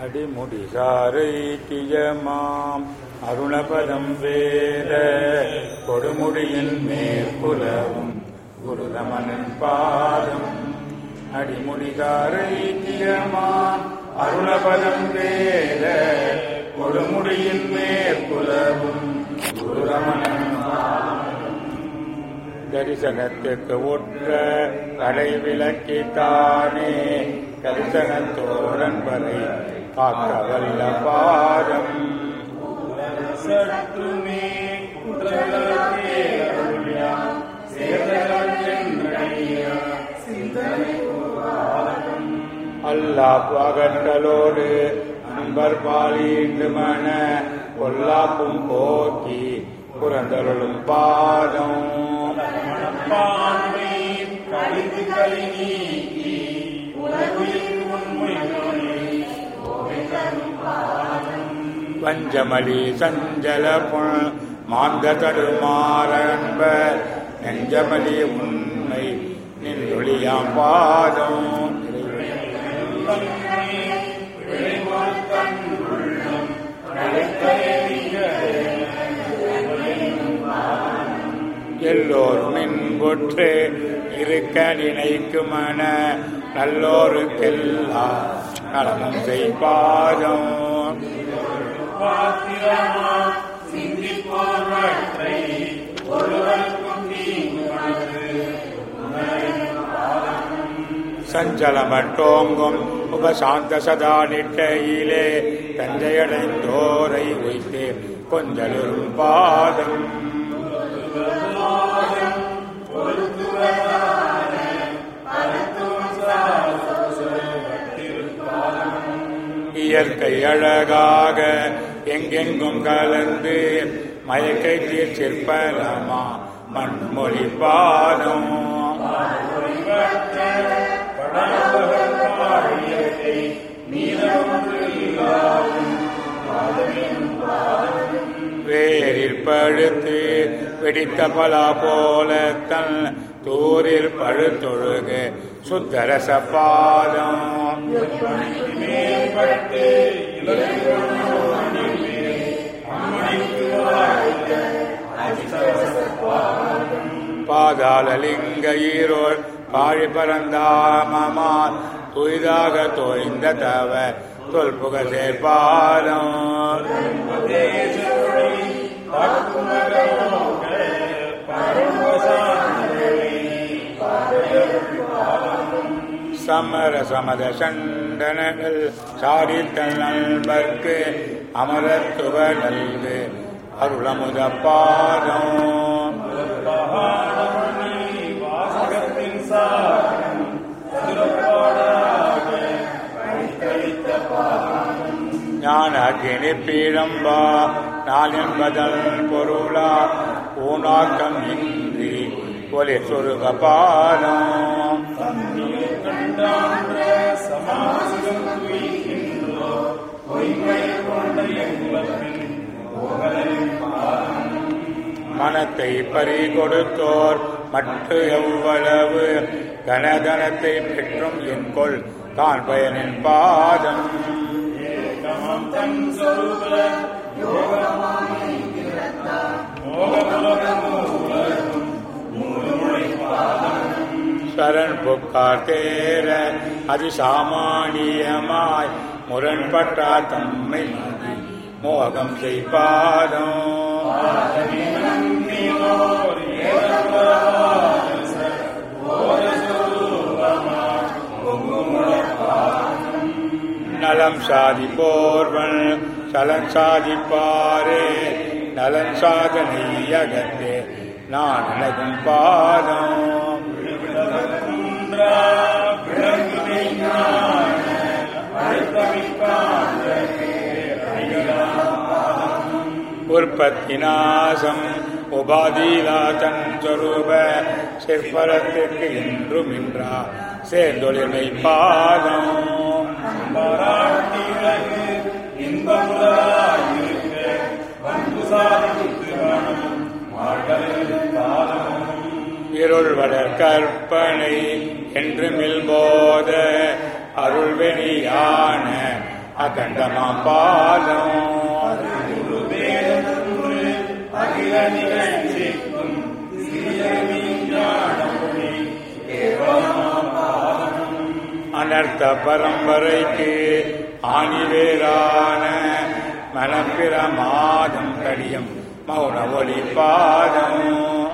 அடிமுடிசாரைத்தியமாம் அருணபதம் வேத கொடுமுடியின் மேற்குலவும் குருதமனின் பாதம் அடிமுடிசாரைத்தியமாம் அருணபதம் வேத கொடுமுடியின் மேற்குலவும் குருதமனின் தரிசனத்துக்கு உற்ற கடை விளக்கித்தானே தரிசனத்தோழன் வரை காக்க வல்ல பாதம் சற்றுமே குற்றங்களே அருள்யா சேதங்கள் என்றழியா சிந்தனை அல்லா பகற்றலோடு அன்பர் பாலீண்டு மன கொல்லாப்பும் போக்கி புறந்தருளும் பாதம் மனப்பான்மை கழித்து களி நீக்கி உலகில் உண்மை வஞ்சமலி சஞ்சல புல் மாந்த தடுமாறன்ப நெஞ்சமலி உண்மை நின்றொழியாம் பாதம் எல்லோரும் இன்புற்று இருக்க நினைக்குமன நல்லோருக்கெல்லாம் நலமும் செய்பாதம் பாத்திரமா சிந்திப்போர்வற்றை ஒருவருக்கும் தீங்கு சஞ்சலமட்டோங்கும் உபசாந்த சதா நிட்டையிலே தஞ்சையடைந்தோரை வைத்து கொஞ்சலும் பாதம் இயற்கை அழகாக எங்கெங்கும் கலந்து மயக்கை தீர் சிற்பலமா மண்மொழி பாதம் வேரில் பழுத்து வெடித்த பலா போல தன் தூரில் பழுத்தொழுக சுத்தரச பாதம் மேம்பட்டு பாதாளலிங்க ஈரோர் பாழி பரந்தாமமா துய்தாக தோய்ந்த தவ தொல்புக சேர்பாதம் சமர சமத சண்டனங்கள் சாரித்தல் நண்பர்க்கு அமரத்துவ நல்கு அருளமுத பாதம் வாசகத்தின் சாரம் சதுரப்பாடாக ஞான அக்னி பீடம்பா நான் என்பதன் பொருளா ஊனாக்கம் இன்றி ஒலி சொருக பாதம் கண்டான்ற சமாசிகம் துய்கின்றோ பொய்மை கொண்ட எங்களப்பின் மனத்தை பறி கொடுத்தோர் மற்ற எவ்வளவு கனதனத்தை பெற்றும் என்கொள் தான் பயனின் பாதம் ஏகமம் தன் சொருப மோகமுலகம் மூலமொழி சரண் புக்கார் தேர அதிசாமானியமாய் முரண்பட்டார் தம்மை மதி மோகம் செய்பாதம் நீனோர் ஏகவாச ஓர சொரூபமா நலம் சாதிப்போர்வன் சலன் சாதிப்பாரே நலன் சாதனை அகத்தே நான் அழகும் பாதம் குன்றா விளங்குதை ஞான அழுத்தமிக்காந்த உற்பத்தி நாசம் உபாதிலா தன் சொரூப சிற்பரத்திற்கு இன்றும் இன்றா சேர்ந்தொழிமை பாதம் பாராட்டிலகு இன்பமுதாயிருக்க வந்து சாதித்து மனம் மாடலில் காலம் இருள் வளர் கற்பனை என்று மில்போத அருள்வெளியான அகண்டமாம் பாதம் வேதன்று அகில நிகழ்ச்சிக்கும் சிறிய விஞ்ஞானமொழி அனர்த்த பரம்பரைக்கு ஆணிவேரான மனப்பிர மாதம் கடியம் மௌன ஒளி பாதம்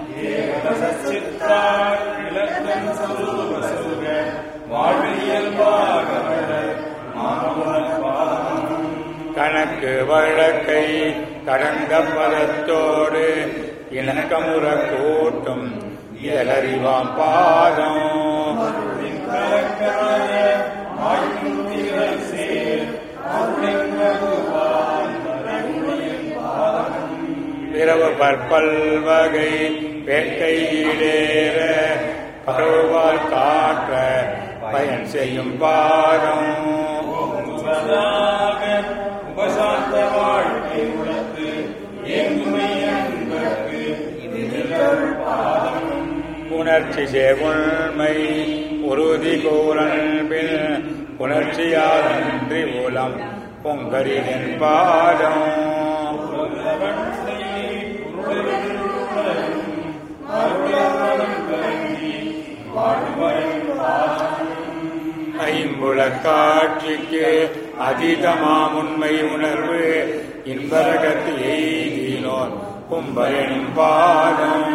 சித்தார் இலக்கம் சொருக சொருக வாழ்வியல்பாக மாணவன் பாதம் கணக்கு வழக்கை கடந்த பதத்தோடு இணக்கமுற கூட்டும் இயலறிவாம் பாதம் கலக்காத ஆய்வுத்திகள் சேர் அருளின் வகுவான் அருளின் பாதம் பிறவு பற்பல் வகை வேட்கையிலேற பருவால் காற்ற பயன் செய்யும் பாதம் உபதாக உபசாந்த வாழ்க்கை உணர்த்து எங்குமை அன்பர்க்கு இது பாதம் உணர்ச்சி சேவுண்மை உறுதி கூறன்பில் உணர்ச்சியாலன்றி மூலம் பொங்கரின் பாதம் ஐம்புல காட்சிக்கு அதீதமாம் உண்மை உணர்வு இன்பரகத்து எய்தினோர் கும்பயனின் பாதம்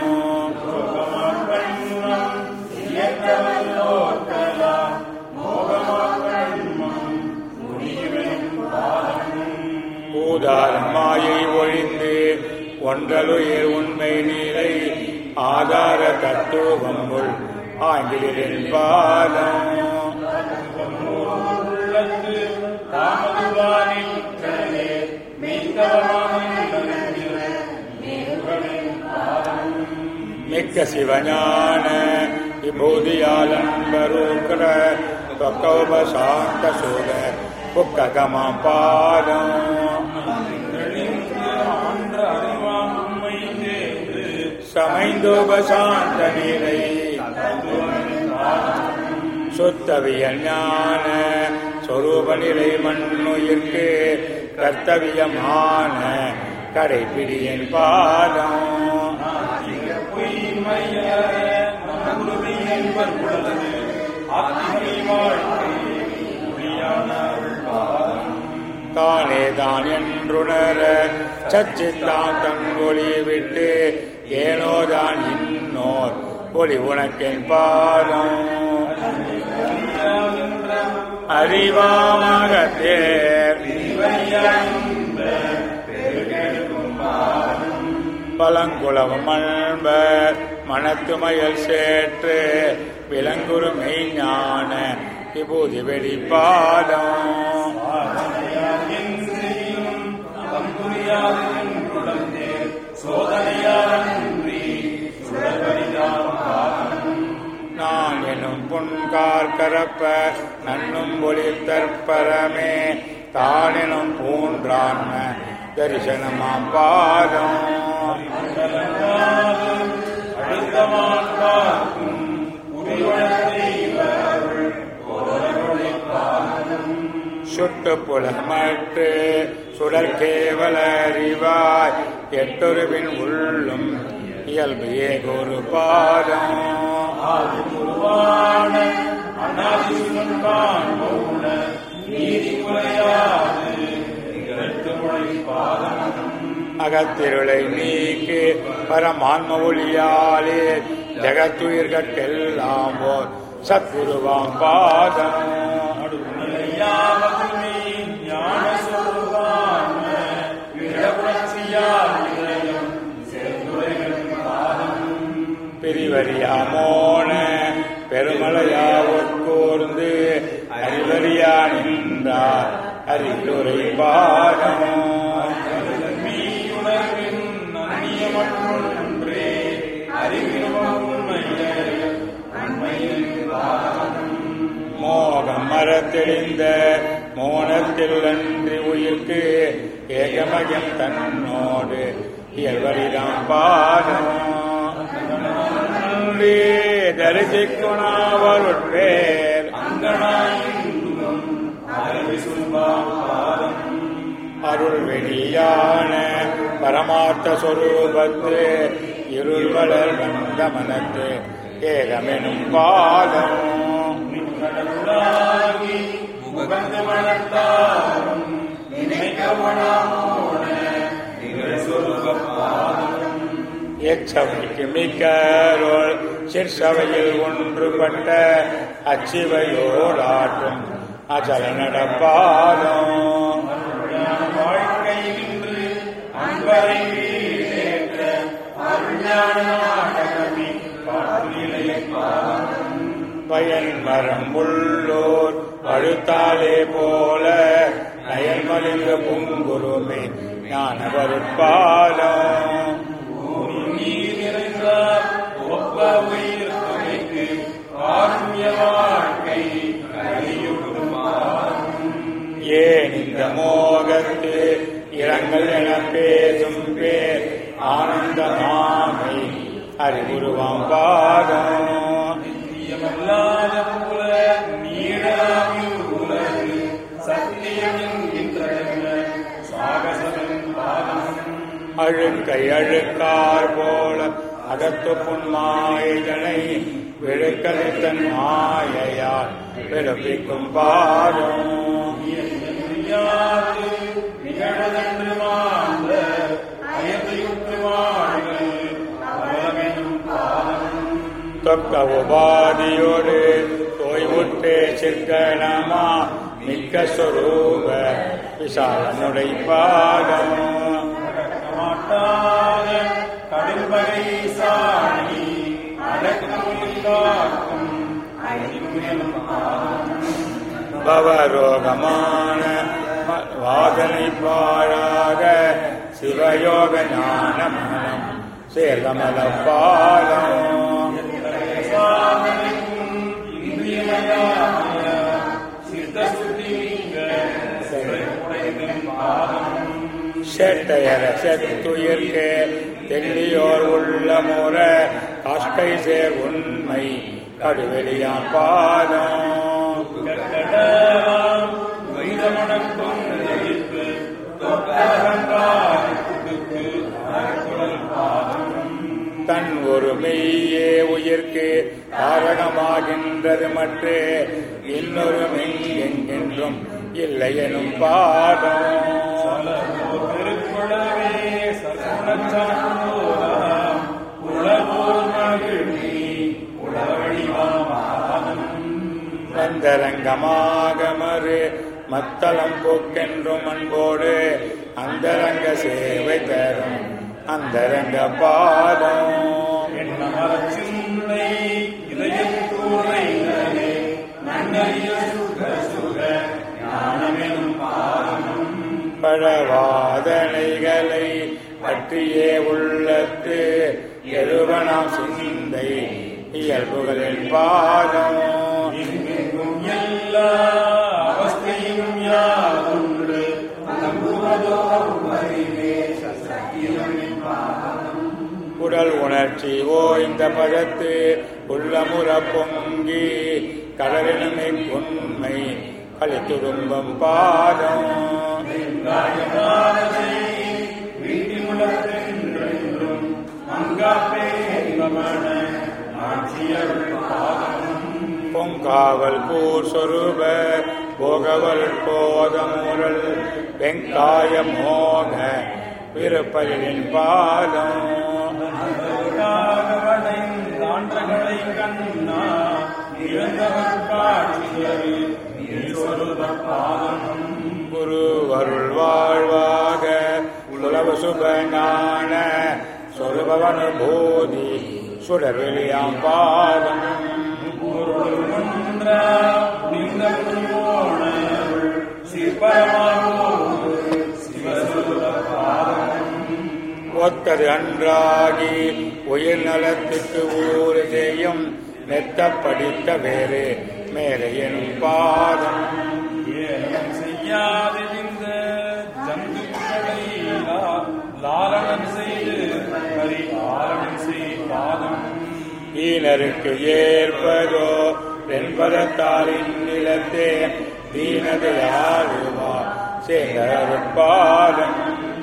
பூதாரம் மாயை ஒழிந்து ஒன்றலுயிர் உண்மை நீரை ஆதார தத்துவமுள் ஆங்கிலின் பாதம் உள்ளத்து தாமதுவானிற்றே மிக்க சிவஞான விபூதியால் அன்பரூக்கர தொக்கௌப சாந்த சூத புக்ககமாம் பாதம் ஆன்ற அறிவாம் உண்மை தேர்ந்து சமைந்தோப சாந்த நிலை சுத்தவியல் ஞான சொரூப நிலை மண்ணுயிர்க்கு கர்த்தவியமான கடைப்பிடியின் பாதம் பொய்மையற மனதுருவி என்பர் உள்ளது ஆத்மீ வாழ்க்கை முடியான அருள் பாதம் தானே தான் என்றுணர சச்சித்தாந்தம் ஒளி விட்டு ஏனோதான் இன்னோர் ஒளி உனக்கென் பாதம் அறிவாமகத்தேர் பழங்குளம் மண்ப மனத்துமயல் சேற்று விலங்குரு மெய்ஞான விபூதி வெளிப்பாதம் நான் எனும் புன்கார் கரப்ப நன்னும் ஒளி தற்பரமே தானெனும் பூன்றான்ம தரிசனமாம் பாதம் சுட்டு புலமற்று சுடர் கேவல அறிவாய் எட்டொருவின் உள்ளும் இயல்பு ஏகொரு பாதம் அகத்திருளை நீக்கு பரமான்ம ஒளியாலே ஜகத்துயிர்கட்கெல்லாம் ஓர் சத்குருவாம் பாதம் பிரிவரியாமோன பெருமலையாவுட்கூர்ந்து அறிவறியா நின்றார் அறிவுரை பாதம் மோகம் மரத்தெளிந்த மோனத்தில் அன்றி உயிர்க்கு ஏகமயம் தன்னோடு இயல்வரிதாம் பாதம் அன்றே தரிசிக்குணாவருட்பேர் அங்கனாயும் பரிசுல்பாதம் அருள் வெளியான பரமார்த்த சொரூபத்து இருள் வளர் வந்த மனத்து ஏகமெனும் பாதம் கடவுளாகி முகந்து மணத்தாரும் நினைக்கவனாமோன நிகழ் சொருக பாதம் எச்சவைக்கு மிக்கரோள் சிற்சபையில் ஒன்றுபட்ட அச்சிவையோடாற்றும் அச்சல நடப்பாதம் வாழ்க்கை நின்று அன்பரை வீடேற்ற அருஞான நாடகமே காற்றிலை பாதம் பயன் மரம் உள்ளோர் பழுத்தாலே போல நயன்மலிந்த புங்குருமே ஞான வருட்பாதம் நீர் நிறைந்தார் ஒப்ப உயிர் துணைக்கு காருண்ய வாழ்க்கை கலியுகம் பாதம் ஏன் இந்த மோகத்து இரங்கல் என பேசும் பேர் ஆனந்தமாமை அறிவுருவாம் பாதம் நித்தியமல்லாத புல நீடாயுலகு சத்தியம் என்கின்ற சாகசமின் பாதம் அழுக்கை அழுக்கார் போல அகத்து புன்மாயனை விழுக்கலித்தன் மாயையால் பிறப்பிக்கும் பாதம் யாது நிகழதென்று மாந்த அயத்தையுற்று வாழ்கள் அவலமெனும் பாதம் தொக்க உபாதியோடு தோய்வுற்றே சிற்கணமா மிக்க சொரூப விசாலனுடை பாதம் மாட்டாத கடும்பகை சாணி அடக்கும் காக்கும் அழிவுமெனும் பாதம் பவரோகமான ம- வாதனை பாழாக சிவயோக ஞான மனம் சேர்கமல பாதம் சாதனைக்கும் இன்றியமையாத சித்தசுத்தி மிக்க சிறையுடையதன் பாதம் செட்டையர செத்துயிர்க்கே தெல்லியோர் உள்ள முற காஷ்டை சேர் உண்மை கடுவெளியான் பாதம் கட்டடலாம் வைரமணக்கும் எதிர்த்து தொக்கரங்காருக்கு அறக்குடல் பாதம் தன் ஒரு மெய்யே உயிர்க்கு காரணமாகின்றது மற்றே இன்னொரு மெய்யெங்கென்றும் இல்லை எனும் பாதம் சலபோர் திருக்குழவே சகுணச்சாந்தோராம் உளவோர் மகிழ்ச்சி உளவழிவாமாதம் அந்தரங்கமாகமறு மத்தளம் போக்கென்றும் அன்போடு அந்தரங்க சேவை தரும் அந்தரங்க பாதம் எண்ணமரச் சிந்தை இதயத்தூரை நன்னறிய சுக சுக ஞானமெனும் பாதம் பழவாதனைகளை பற்றியே உள்ளத்து எருவனாம் சிந்தை இயல்புகளின் பாதம் எங்கெங்கும் எல்லா அவஸ்தையும் யாருண்டு நம்புவதோ அறிவே சத்தியமின் பாதம் உடல் உணர்ச்சி ஓ இந்த பதத்து உள்ளமுற பொங்கி கடலினமை உண்மை கலித்துரும்பம் பாதம் காயமானதை வீட்டிமுழத்தென்றென்றும் மங்காப்பே கமன ஆட்சியருள் பாதம் பொங்காவல் கூர் சொரூப போகவல் போதமுரல் வெங்காய மோக விருப்பலின் பாதம் தாண்டகளை கண்ணா நிரந்தவர் காட்சிகள் ஈஸ்வருத பாதம் குரு அருள் வாழ்வாக உலக சுபஞான சொருபவனுபூதி சுடர்வெளியாம் பாதம் பொருள் ஒன்ற புனித புனிவோணருள் சிற்பரமாவோடு சிவசுத பாதம் ஒத்தது அன்றாகி உயிர் நலத்துக்கு ஊறு செய்யும் மெத்த படித்த வேறு மேலே எனும் பாதம் ஏனம் செய்யாதிருந்த ஜந்துக்களை லா- லாலனம் செய்து பரி ஆலனம் செய் பாதம் ஈனருக்கு ஏற்பதோ என்பதத்தாரின் நிலத்தே தீனதையாளுவா சேகரப்பாதம்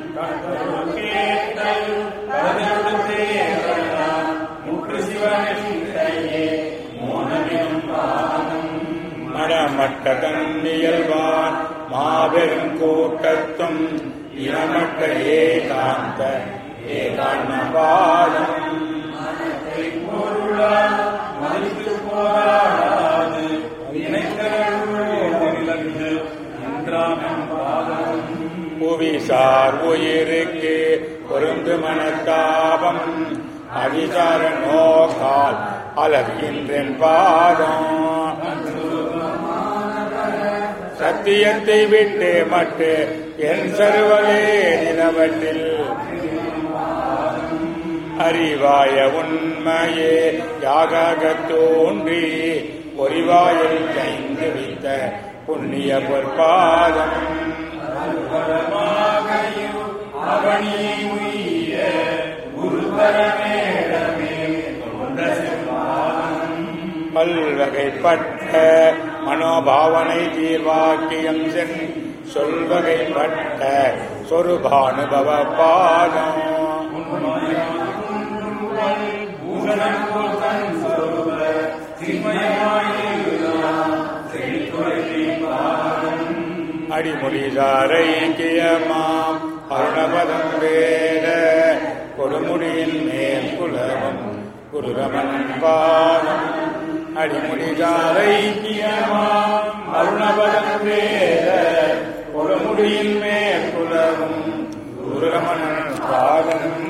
மனமட்ட தன்னியல்வான் மாபெரும் கூட்டத்தும் இனமட்ட ஏகாந்த ஏகாந்த பாதம் புவிசார் உயிருக்கு பொருந்து மனத்தாபம் அவிசார நோக்கால் அலர்கின்றேன் பாதம் சத்தியத்தை விட்டு மட்டு என் சருவலே நிலவற்றில் அறிவாய உண்மையே யாக தோன்றி பொறிவாயில் கைந்து வித்த புண்ணிய பொற்பாதம் பல்வகைப்பட்ட மனோபாவனை தீர்வாக்கியம் சென் சொல்வகைப்பட்ட சொருபானுபவ பாதம் அடிமுடிதாரை கியமாம் அருணபதம் வேத கொடுமுடியின் மேல் குலவம் குருரமன் பாதம் அடிமுடிதாரை கியமாம் அருணபதம் வேத கொடுமுடியின் மேல் குலவம் குருரமன் பாதம்